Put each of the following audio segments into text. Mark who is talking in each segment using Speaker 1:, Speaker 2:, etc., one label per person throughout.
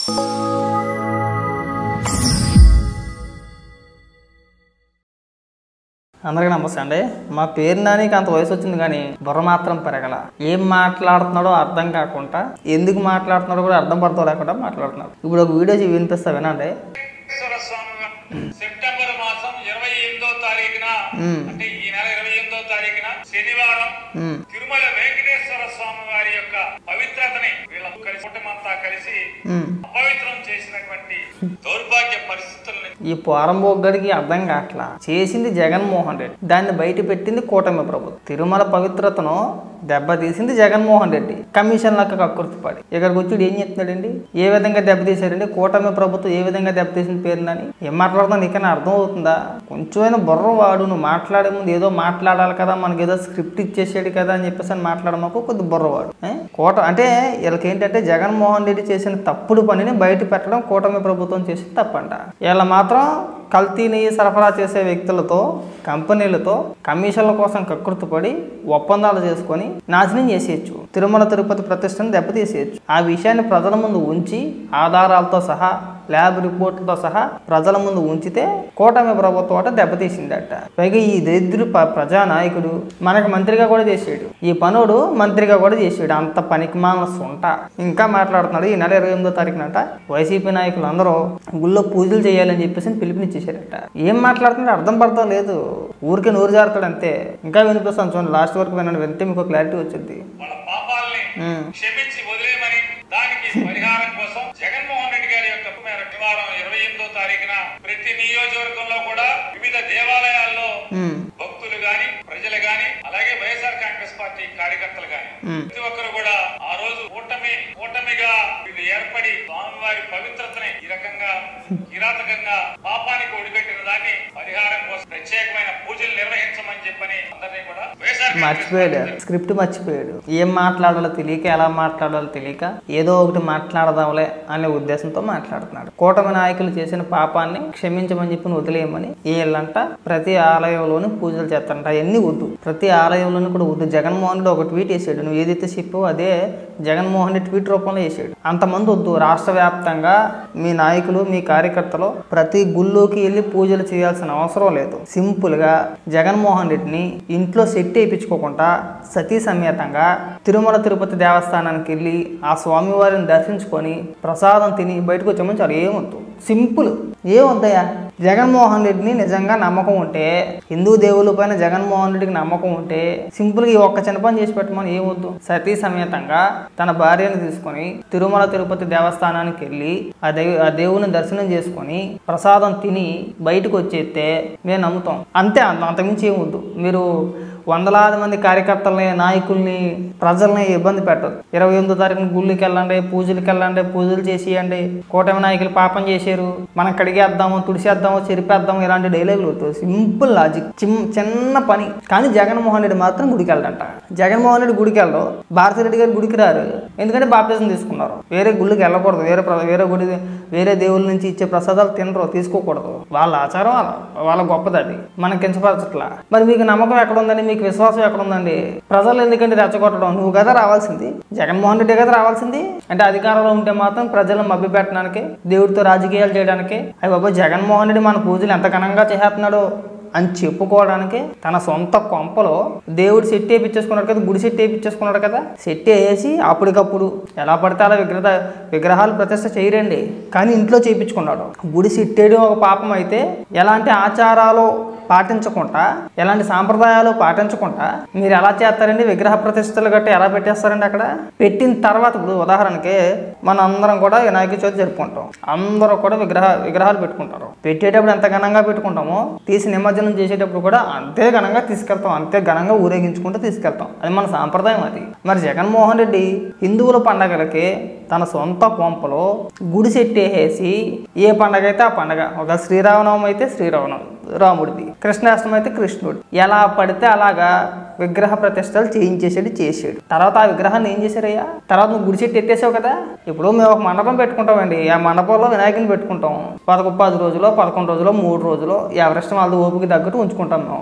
Speaker 1: అందరికీ నమస్తే అండి మా పేరు నానికి అంత వయసు వచ్చింది కానీ బుర్ర మాత్రం పెరగల ఏం మాట్లాడుతున్నాడో అర్థం కాకుండా ఎందుకు మాట్లాడుతున్నాడో కూడా అర్థం పడతా లేకుండా మాట్లాడుతున్నాడు ఇప్పుడు ఒక వీడియో చూ- వినిపిస్తా వినండి
Speaker 2: వెంకటేశ్వర స్వామి వారు సెప్టెంబర్ మాసం ఇరవై ఎనిమిదో తారీఖున
Speaker 1: మ్మ్.
Speaker 2: అంటే ఈ నెల ఇరవై ఎనిమిదో తారీఖున శనివారం
Speaker 1: మ్మ్.
Speaker 2: తిరుమల వెంకటేశ్వర స్వామి వారి యొక్క పవిత్రతని వీళ్ళ కలిసి కుటుంబంతా కలిసి
Speaker 1: మ్మ్.
Speaker 2: అపవిత్రం చేసినటువంటి దౌర్భాగ్య పరిస్థితుల్ని
Speaker 1: ఈ పోరంబోగ్గడికి అర్థం కావట్లా చేసింది జగన్మోహన్ రెడ్డి దాన్ని బయట పెట్టింది కూటమి ప్రభుత్వం తిరుమల పవిత్రతను దెబ్బతీసింది జగన్మోహన్ రెడ్డి కమిషన్లకు కక్కుర్తిపడి ఇక్కడికి వచ్చి ఏం చెప్తున్నాడండి ఏ విధంగా దెబ్బతీశాడండి కూటమి ప్రభుత్వం ఏ విధంగా దెబ్బతీసింది పేరునని ఏం మాట్లాడుతున్నా నీకన్నా అర్థం అవుతుందా కొంచెమైనా బుర్ర వాడు నువ్వు మాట్లాడే ముందు ఏదో మాట్లాడాలి కదా మనకి ఏదో స్క్రిప్ట్ ఇచ్చేసాడు కదా అని చెప్పేసి అని మాట్లాడమాకు కొద్ది బుర్రవాడు ఏ? కోట అంటే వీళ్ళకి ఏంటంటే జగన్మోహన్ రెడ్డి చేసిన తప్పుడు పనిని బయట పెట్టడం కూటమి ప్రభుత్వం చేసిన తప్పంట వీళ్ళ మాత్రం కల్తీ నెయ్యి సరఫరా చేసే వ్యక్తులతో కంపెనీలతో కమిషన్ల కోసం కకృతిపడి ఒప్పందాలు చేసుకొని నాశనం చేసేయచ్చు తిరుమల తిరుపతి ప్రతిష్టను దెబ్బతీసేయచ్చు ఆ విషయాన్ని ప్రజల ముందు ఉంచి ఆధారాలతో సహా ల్యాబ్ రిపోర్టులతో సహా ప్రజల ముందు ఉంచితే కూటమి ప్రభుత్వం అట దెబ్బతీసిందట పైగా ఈ దరిద్రు ప- ప్రజానాయకుడు మనకి మంత్రిగా కూడా చేసాడు ఈ పనుడు మంత్రిగా కూడా చేసాడు అంత పనికి మాలిన సొంట ఇంకా మాట్లాడుతున్నాడు ఈ నెల ఇరవై ఎనిమిదో తారీఖునట వైసీపీ నాయకులు అందరూ గుళ్ళో పూజలు చేయాలని చెప్పేసి పిలుపునిచ్చేసారట ఏం మాట్లాడుతున్నాడు అర్థం పడతాం లేదు ఊరికే నూరు జారుతాడు అంతే ఇంకా వినిపిస్తాను చూడండి లాస్ట్ వరకు వినండి వింటే మీకు క్లారిటీ వచ్చింది
Speaker 2: వాళ్ళ పాపాలని
Speaker 1: ఉమ్.
Speaker 2: క్షమించి వదిలేయమని దానికి పరిహారం కోసం జగన్మోహన్ రెడ్డి గారి యొక్క మేరకు శనివారం ఇరవై ఎనిమిదో తారీఖున ప్రతి నియోజకవర్గంలో కూడా వివిధ దేవాలయాల్లో
Speaker 1: ఉమ్.
Speaker 2: భక్తులు గాని ప్రజలు గాని అలాగే వైఎస్ఆర్ కాంగ్రెస్ పార్టీ కార్యకర్తలు గాని
Speaker 1: మ్మ్.
Speaker 2: ప్రతి ఒక్కరు కూడా ఆ రోజు కూటమి కూటమిగా వీళ్ళు ఏర్పడి స్వామివారి పవిత్రతని ఈ రకంగా కిరాతకంగా పాపానికి ఒడిపెట్టిన దాన్ని పరిహారం కోసం ప్రత్యేకమైన పూజలు నిర్వహించమని చెప్పని అందరినీ కూడా వైఎస్ఆర్ కాంగ్రెస్
Speaker 1: మర్చిపోయాడు
Speaker 2: పార్టీ
Speaker 1: స్క్రిప్ట్ మర్చిపోయాడు ఏం మాట్లాడాలో తెలియక ఎలా మాట్లాడాలో తెలియక ఏదో ఒకటి మాట్లాడదాంలే అనే ఉద్దేశంతో మాట్లాడుతున్నాడు కూటమి నాయకులు చేసిన పాపాన్ని క్షమించమని చెప్పి వదిలేయమని వీళ్ళంట ప్రతి ఆలయంలోనూ పూజలు చేస్తారంట అవన్నీ వద్దు ప్రతి ఆలయంలోనూ కూడా వద్దు జగన్మోహన్ రెడ్డి ఒక ట్వీట్ వేసాడు నువ్వు ఏదైతే చెప్పావో అదే జగన్మోహన్ రెడ్డి ట్వీట్ రూపంలో వేసాడు అంతమంది వద్దు రాష్ట్ర వ్యాప్తంగా మీ నాయకులు మీ కార్యకర్తలు ప్రతి గుళ్ళోకి వెళ్ళి పూజలు చేయాల్సిన అవసరం లేదు సింపుల్గా జగన్మోహన్ రెడ్డిని ఇంట్లో సెట్ వేయించుకోకుండా సతీ సమేతంగా తిరుమల తిరుపతి దేవస్థానానికి వెళ్ళి ఆ స్వామివారిని దర్శించుకొని ప్రసాదం తిని బయటకు వచ్చామని చాలా ఏమొద్దు సింపుల్ ఏమొద్దయ్యా జగన్మోహన్ రెడ్డిని నిజంగా నమ్మకం ఉంటే హిందూ దేవుల పైన జగన్మోహన్ రెడ్డికి నమ్మకం ఉంటే సింపుల్గా ఈ ఒక్క చిన్న పని చేసి పెట్టమని ఏమొద్దు సతీ సమేతంగా తన భార్యను తీసుకొని తిరుమల తిరుపతి దేవస్థానానికి వెళ్ళి ఆ దేవు ఆ దేవుని దర్శనం చేసుకొని ప్రసాదం తిని బయటకు వచ్చేస్తే మేము నమ్ముతాం అంతే అంత అంతకుమించి ఏమొద్దు మీరు వందలాది మంది కార్యకర్తల్ని నాయకుల్ని ప్రజల్ని ఇబ్బంది పెట్టదు ఇరవై ఎనిమిదో తారీఖున గుళ్ళకి వెళ్ళండి పూజలకి వెళ్ళండి పూజలు చేసేయండి కూటమి నాయకులు పాపం చేశారు మనం కడిగేద్దాము తుడిసేద్దాము చెరిపేద్దాము ఇలాంటి డైలాగులు వద్దు సింపుల్ లాజిక్ చిమ్ చిన్న పని కానీ జగన్మోహన్ రెడ్డి మాత్రం గుడికి వెళ్ళడంట జగన్మోహన్ రెడ్డి గుడికి వెళ్ళరు భారతిరెడ్డి గారు గుడికి రారు ఎందుకంటే బాప్తిజం తీసుకున్నారు వేరే గుళ్ళకి వెళ్ళకూడదు వేరే ప్ర- వేరే గుడి వేరే దేవుళ్ళ నుంచి ఇచ్చే ప్రసాదాలు తినరు తీసుకోకూడదు వాళ్ళ ఆచారం వాళ్ళ వాళ్ళ గొప్పది అది మనకి కించపరచట్లా మరి మీకు నమ్మకం ఎక్కడ ఉందండి మీకు విశ్వాసం ఎక్కడ ఉందండి ప్రజలు ఎందుకంటే రెచ్చగొట్టడం నువ్వు కదా రావాల్సింది జగన్మోహన్ రెడ్డి కదా రావాల్సింది అంటే అధికారంలో ఉంటే మాత్రం ప్రజలను మభ్యపెట్టడానికి దేవుడితో రాజకీయాలు చేయడానికి అయ్యి బాబా జగన్మోహన్ రెడ్డి మన పూజలు ఎంత ఘనంగా చేస్తున్నాడో అని చెప్పుకోవడానికి తన సొంత కొంపలో దేవుడు సెట్ వేయించేసుకున్నాడు కదా గుడి సెట్ వేయించేసుకున్నాడు కదా సెట్ వేసి అప్పటికప్పుడు ఎలా పడితే అలా విగ్రహ విగ్రహాలు ప్రతిష్ట చేయరండి కానీ ఇంట్లో చేయించుకున్నాడు గుడి సెట్ వేయడం ఒక పాపం అయితే ఎలాంటి ఆచారాలు పాటించకుండా ఎలాంటి సాంప్రదాయాలు పాటించకుండా మీరు ఎలా చేస్తారండి విగ్రహ ప్రతిష్టలు గట్రా ఎలా పెట్టేస్తారండి అక్కడ పెట్టిన తర్వాత ఇప్పుడు ఉదాహరణకి మన అందరం కూడా వినాయక చవితి జరుపుకుంటాం అందరూ కూడా విగ్రహ విగ్రహాలు పెట్టుకుంటారు పెట్టేటప్పుడు ఎంత ఘనంగా పెట్టుకుంటామో తీసి నిమజ్జనం చేసేటప్పుడు కూడా అంతే ఘనంగా తీసుకెళ్తాం అంతే ఘనంగా ఊరేగించుకుంటూ తీసుకెళ్తాం అది మన సాంప్రదాయం అది మరి జగన్మోహన్ రెడ్డి హిందువుల పండగలకి తన సొంత కొంపలో గుడి సెట్టేసి ఏ పండగ అయితే ఆ పండగ ఒక శ్రీరామనవమి అయితే శ్రీరామనవమి రాముడిది కృష్ణాష్టమి అయితే కృష్ణుడు ఎలా పడితే అలాగా విగ్రహ ప్రతిష్టలు చేయించేసాడు చేసాడు తర్వాత ఆ విగ్రహాన్ని ఏం చేశారయ్యా తర్వాత నువ్వు గుడి చెట్టు ఎత్తేసావు కదా ఇప్పుడు మేము ఒక మండపం పెట్టుకుంటామండి ఆ మండపంలో వినాయకుని పెట్టుకుంటాం పదకొ పది రోజులు పదకొండు రోజులు మూడు రోజులు ఎవరిష్టం వాళ్ళ ఓపిక తగ్గట్టు ఉంచుకుంటాం మేము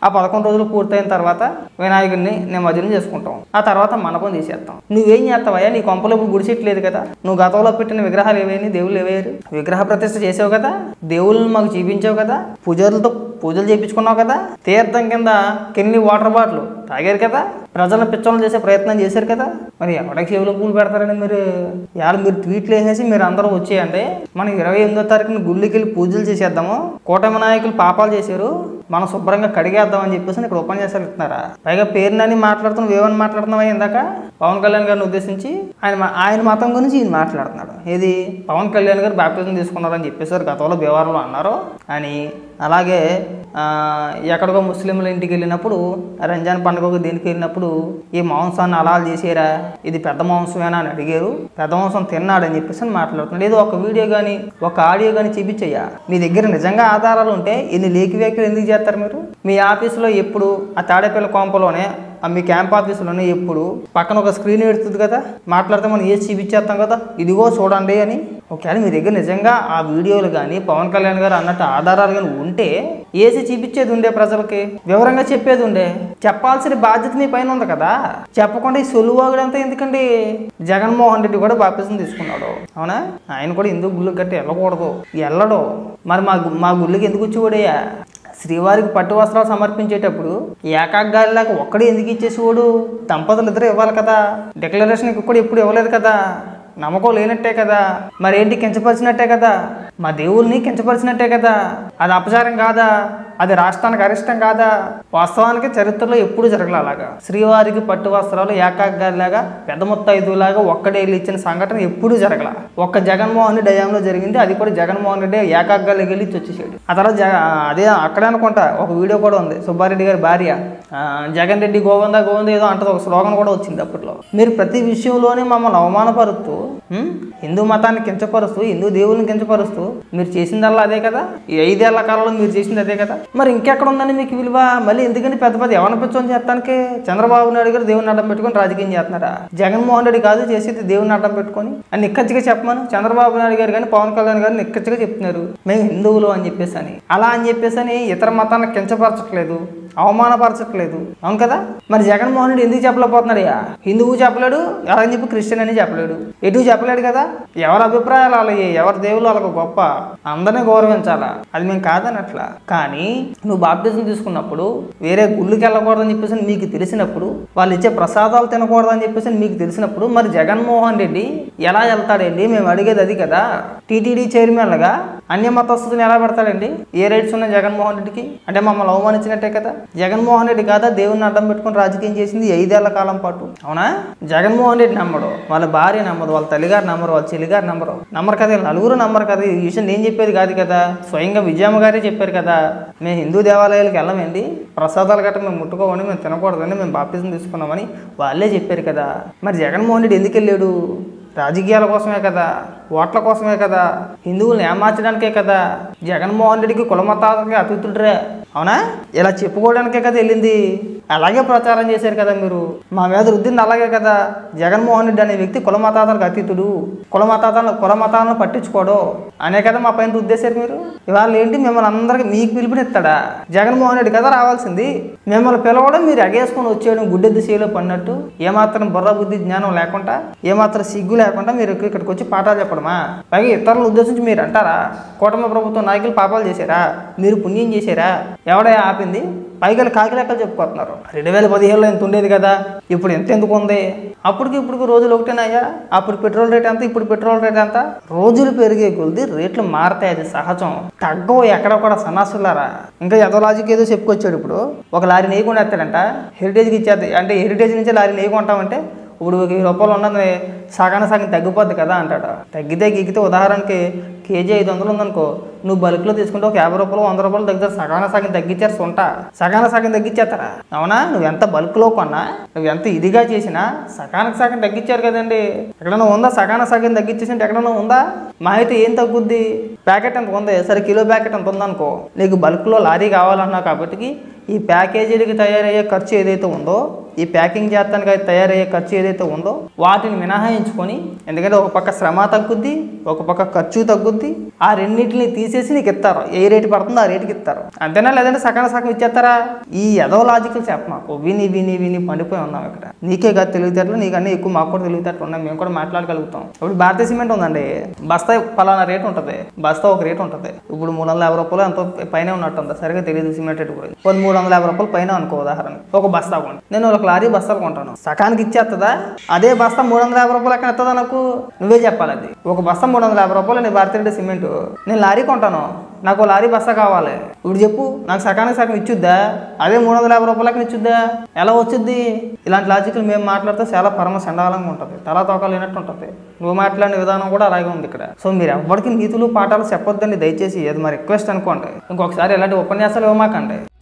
Speaker 1: ఆ పదకొండు రోజులు పూర్తయిన తర్వాత వినాయకుడిని నిమజ్జనం చేసుకుంటాం ఆ తర్వాత మండపం తీసేస్తాం నువ్వేం చేస్తావయ్యా నీ కొంపలో ఇప్పుడు గుడిసెట్లేదు కదా నువ్వు గతంలో పెట్టిన విగ్రహాలు ఏవైనా దేవుళ్ళు ఏవేరు విగ్రహ ప్రతిష్ఠ చేసావు కదా దేవుళ్ళని మాకు చూపించావు కదా పూజలతో పూజలు చేయించుకున్నావు కదా తీర్థం కింద కిన్ని వాటర్ బాటిల్ తాగారు కదా ప్రజలను పిచ్చోళ్ళు చేసే ప్రయత్నం చేశారు కదా మరి ఎవరికి చెవులో పూలు పెడతారని మీరు ఇవాళ మీరు ట్వీట్లు వేసేసి మీరు అందరూ వచ్చేయండి మనం ఇరవై ఎనిమిదో తారీఖున గుళ్ళకి వెళ్ళి పూజలు చేసేద్దాము కూటమి నాయకులు పాపాలు చేశారు మనం శుభ్రంగా కడిగేద్దామని చెప్పేసి ఇక్కడ ఉపన్యాసాలు ఇస్తున్నారా పైగా పేరునని మాట్లాడుతున్నావు ఏమని మాట్లాడుతున్నావా ఇందాక పవన్ కళ్యాణ్ గారిని ఉద్దేశించి ఆయన మా- ఆయన మతం గురించి ఈయన మాట్లాడుతున్నాడు ఏది పవన్ కళ్యాణ్ గారు బ్యాప్టిజం తీసుకున్నారని చెప్పేసారు గతంలో భీమవరంలో అన్నారు అని అలాగే ఆ, ఎక్కడికో ముస్లింల ఇంటికి వెళ్ళినప్పుడు రంజాన్ పండుగకు దీనికి వెళ్ళినప్పుడు ఈ మాంసాన్ని అలాలు చేసేరా ఇది పెద్ద మాంసమేనా అని అడిగారు పెద్ద మాంసం తిన్నాడని చెప్పేసి అని మాట్లాడుతున్నాడు ఏదో ఒక వీడియో కానీ ఒక ఆడియో కానీ చూపించయ్యా మీ దగ్గర నిజంగా ఆధారాలు ఉంటే ఇన్ని లేఖి వ్యాఖ్యలు ఎందుకు చేస్తారు మీరు మీ ఆఫీసులో ఎప్పుడు ఆ తాడేపల్లి కొంపలోనే ఆ మీ క్యాంప్ ఆఫీసులోనే ఎప్పుడు పక్కన ఒక స్క్రీన్ పెడుతుంది కదా మాట్లాడితే మనం ఏసి చూపించేస్తాం కదా ఇదిగో చూడండి అని ఒకవేళ మీ దగ్గర నిజంగా ఆ వీడియోలు కానీ పవన్ కళ్యాణ్ గారు అన్నట్టు ఆధారాలు కానీ ఉంటే ఏసి చూపించేది ఉండే ప్రజలకి వివరంగా చెప్పేది ఉండే చెప్పాల్సిన బాధ్యత మీ పైన ఉంది కదా చెప్పకుండా ఈ సొలువాగుడంతా ఎందుకండి జగన్మోహన్ రెడ్డి కూడా బాప్తిజం తీసుకున్నాడు అవునా ఆయన కూడా ఎందుకు గుళ్ళకి గట్టి వెళ్ళకూడదు వెళ్ళడు మరి మా గు- మా గుళ్ళకి ఎందుకు వచ్చేవాడయ్యా శ్రీవారికి పట్టు వస్త్రాలు సమర్పించేటప్పుడు ఏకాగ్గాలిలాగా ఒక్కడే ఎందుకు ఇచ్చేసేవాడు దంపతులు ఇద్దరు ఇవ్వాలి కదా డిక్లరేషన్ కూడా ఎప్పుడు ఇవ్వలేదు కదా నమ్మకం లేనట్టే కదా మరేంటి కించపరిచినట్టే కదా మా దేవుల్ని కించపరిచినట్టే కదా అది అపచారం కాదా అది రాష్ట్రానికి అరిష్టం కాదా వాస్తవానికి చరిత్రలో ఎప్పుడు జరగలే అలాగా శ్రీవారికి పట్టు వస్త్రాలు ఏకాగ్గాలిలాగా పెద్ద ముత్తైదులాగా ఒక్కడే వెళ్ళి ఇచ్చిన సంఘటన ఎప్పుడూ జరగల ఒక్క జగన్మోహన్ రెడ్డి హయాంలో జరిగింది అది కూడా జగన్మోహన్ రెడ్డి ఏకాగ్గాలికి వెళ్ళి ఇచ్చి వచ్చేసాడు ఆ తర్వాత జగ అదే అక్కడే అనుకుంటా ఒక వీడియో కూడా ఉంది సుబ్బారెడ్డి గారి భార్య ఆ, జగన్ రెడ్డి గోవింద గోవింద ఏదో అంటది ఒక స్లోగన్ కూడా వచ్చింది అప్పట్లో మీరు ప్రతి విషయంలోనే మమ్మల్ని అవమానపరుస్తూ ఉం? హిందూ మతాన్ని కించపరుస్తూ హిందూ దేవుల్ని కించపరుస్తూ మీరు చేసిందల్లా అదే కదా ఈ ఐదేళ్ల కాలంలో మీరు చేసింది అదే కదా మరి ఇంకెక్కడ ఉందని మీకు విలువ మళ్ళీ ఎందుకని పెద్ద పెద్ద ఎవరిని పిచ్చోని చేస్తానికి చంద్రబాబు నాయుడు గారు దేవుని అడ్డం పెట్టుకొని రాజకీయం చేస్తున్నారా జగన్మోహన్ రెడ్డి కాదు చేసేది దేవుని అడ్డం పెట్టుకొని అని నిక్కచ్చిగా చెప్పమను చంద్రబాబు నాయుడు గారు కానీ పవన్ కళ్యాణ్ గారు నిక్కచ్చిగా చెప్తున్నారు మేము హిందువులు అని చెప్పేసి అని అలా అని చెప్పేసి అని ఇతర మతాన్ని కించపరచట్లేదు అవమానపరచట్లేదు అవును కదా మరి జగన్మోహన్ రెడ్డి ఎందుకు చెప్పలేకపోతున్నాడయ్యా హిందువు చెప్పలేడు ఎలా అని చెప్పి క్రిస్టియన్ అని చెప్పలేడు ఎటు చెప్పలేడు కదా ఎవరి అభిప్రాయాలు వాళ్ళవి ఎవరి దేవుళ్ళు వాళ్ళకు గొప్ప అందరినీ గౌరవించాలా అది మేము కాదనట్లా కానీ నువ్వు బాప్టిజం తీసుకున్నప్పుడు వేరే గుళ్ళకి వెళ్ళకూడదని చెప్పేసి మీకు తెలిసినప్పుడు వాళ్ళు ఇచ్చే ప్రసాదాలు తినకూడదని చెప్పేసి మీకు తెలిసినప్పుడు మరి జగన్మోహన్ రెడ్డి ఎలా వెళ్తాడండి మేము అడిగేది అది కదా టీటీడీ చైర్మన్లుగా అన్య మతస్థుని ఎలా పెడతాడండి ఏ రైట్స్ ఉన్నాయి జగన్మోహన్ రెడ్డికి అంటే మమ్మల్ని అవమానించినట్టే కదా జగన్మోహన్ రెడ్డి కాదా దేవుని అడ్డం పెట్టుకుని రాజకీయం చేసింది ఐదేళ్ల కాలం పాటు అవునా జగన్మోహన్ రెడ్డి నమ్మడు వాళ్ళ భార్య నమ్మదు వాళ్ళ తల్లిగారు నమ్మరు వాళ్ళ చెల్లిగారు నమ్మరు నమ్మరు కదా వీళ్ళు నలుగురు నమ్మరు కదా ఈ విషయం నేను చెప్పేది కాదు కదా స్వయంగా విజయమ్మ గారే చెప్పారు కదా మేము హిందూ దేవాలయాలకు వెళ్ళమండి ప్రసాదాలు గట్రా మేము ముట్టుకోమని మేము తినకూడదని మేము బాప్తిజం తీసుకున్నామని వాళ్ళే చెప్పారు కదా మరి జగన్మోహన్ రెడ్డి ఎందుకు వెళ్ళాడు రాజకీయాల కోసమే కదా ఓట్ల కోసమే కదా హిందువులను ఏమార్చడానికే కదా జగన్మోహన్ రెడ్డికి కులమతాలకి అతిథుడ్రే అవునా ఇలా చెప్పుకోవడానికే కదా వెళ్ళింది అలాగే ప్రచారం చేశారు కదా మీరు మా మీద రుద్దింది అలాగే కదా జగన్మోహన్ రెడ్డి అనే వ్యక్తి కులమతాతలకు అతీతుడు కులమతాతలను కులమతాలను పట్టించుకోడు అనే కదా మా పైన రుద్దేశారు మీరు ఇవాళ ఏంటి మిమ్మల్ని అందరికి మీకు పిలుపునిస్తాడా జగన్మోహన్ రెడ్డి కదా రావాల్సింది మిమ్మల్ని పిలవడం మీరు ఎగేసుకొని వచ్చేయడం గుడ్డెద్దు చేలో పడినట్టు ఏమాత్రం బుర్ర బుద్ధి జ్ఞానం లేకుండా ఏమాత్రం సిగ్గు లేకుండా మీరు ఇక్కడికి వచ్చి పాఠాలు చెప్పడమా పైగా ఇతరులను ఉద్దేశించి మీరు అంటారా కూటమి ప్రభుత్వం నాయకులు పాపాలు చేశారా మీరు పుణ్యం చేశారా ఎవడే ఆపింది పైగా కాకి లెక్కలు చెప్పుకుంటున్నారు రెండు వేల పదిహేనులో ఎంత ఉండేది కదా ఇప్పుడు ఎంత ఎందుకు ఉంది అప్పటికి ఇప్పుడు రోజులు ఒకటేనాయా అప్పుడు పెట్రోల్ రేట్ ఎంత ఇప్పుడు పెట్రోల్ రేట్ ఎంత రోజులు పెరిగే కొద్ది రేట్లు మారతాయి అది సహజం తగ్గవు ఎక్కడ కూడా సన్నాసులారా ఇంకా ఎదో లాజిక్ ఏదో చెప్పుకొచ్చాడు ఇప్పుడు ఒక లారీ నెయ్యి కొనేస్తాడంట హెరిటేజ్కి ఇచ్చేది అంటే హెరిటేజ్ నుంచి లారీ నెయ్యి కొంటామంటే ఇప్పుడు ఒక వెయ్యి రూపాయలు ఉన్నది సగాన సగం తగ్గిపోద్ది కదా అంటాడు తగ్గితే గీకితే ఉదాహరణకి కేజీ ఐదు వందలు ఉందనుకో నువ్వు బల్క్లో తీసుకుంటే ఒక యాభై రూపాయలు వంద రూపాయలు దగ్గర సగాన సగం తగ్గించారు సొంట సగాన సగం తగ్గించేస్తారా అవునా నువ్వు ఎంత బల్క్లో కొన్నా నువ్వు ఎంత ఇదిగా చేసినా సగానికి సగం తగ్గించారు కదండి ఎక్కడైనా ఉందా సగాన సగం తగ్గించేసింటే ఎక్కడైనా ఉందా మా అయితే ఏం తగ్గుద్ది ప్యాకెట్ ఎంత ఉంది సరే కిలో ప్యాకెట్ ఎంత ఉందనుకో నీకు బల్క్లో లారీ కావాలన్నావు కాబట్టి ఈ ప్యాకేజీలకి తయారయ్యే ఖర్చు ఏదైతే ఉందో ఈ ప్యాకింగ్ చేస్తానికి అది తయారయ్యే ఖర్చు ఏదైతే ఉందో వాటిని మినహాయించుకొని ఎందుకంటే ఒక పక్క శ్రమ తగ్గుద్ది ఒక పక్క ఖర్చు తగ్గుద్ది ఆ రెండింటిని తీసేసి నీకు ఇస్తారు ఏ రేటు పడుతుందో ఆ రేటుకి ఇస్తారు అంతేనా లేదంటే సగం సగం ఇచ్చేస్తారా ఈ ఎదవ లాజికల్ చెప్పమాకు విని విని విని పండిపోయి ఉన్నాం ఇక్కడ నీకే కాదు తెలివితేటలు నీకన్నా ఎక్కువ మాకు కూడా తెలివితేటలు ఉన్నాయి మేము కూడా మాట్లాడగలుగుతాం ఇప్పుడు భారతీయ సిమెంట్ ఉందండి బస్తా పలానా రేట్ ఉంటుంది బస్తా ఒక రేట్ ఉంటుంది ఇప్పుడు మూడు వందల యాభై రూపాయలు ఎంతో పైన ఉన్నట్టు ఉంది సరిగా తెలియదు సిమెంట్ రేట్ గురించి కొన్ని మూడు వందల యాభై రూపాయలు పైన అనుకో ఉదాహరణ ఒక బస్తా కొంట నేను ఒక లారీ బస్తాలు కొంటాను సకానికి ఇచ్చేస్తుందా అదే బస్తా మూడు వందల యాభై రూపాయలు ఎక్కడ ఎత్తుందా నాకు నువ్వే చెప్పాలి అది ఒక బస్తా మూడు వందల యాభై రూపాయలు నేను భారతీయ రెడ్డి సిమెంట్ నేను లారీ కొంటాను నాకు ఓ లారీ బస్తా కావాలి ఇప్పుడు చెప్పు నాకు సకానికి సగం ఇచ్చుద్దా అదే మూడు వందల యాభై రూపాయలకి ఇచ్చుద్దా ఎలా వచ్చుద్ది ఇలాంటి లాజిక్లు మేము మాట్లాడితే చాలా పరమ సండాలంగా ఉంటుంది తలా తోకాలు లేనట్టు ఉంటుంది నువ్వు మాట్లాడిన విధానం కూడా అలాగే ఉంది ఇక్కడ సో మీరు ఎవరికి నీతులు పాఠాలు చెప్పొద్దండి దయచేసి ఏది మా రిక్వెస్ట్ అనుకోండి ఇంకొకసారి ఇలాంటి ఉపన్యాసాలు ఇవ్వమాకండి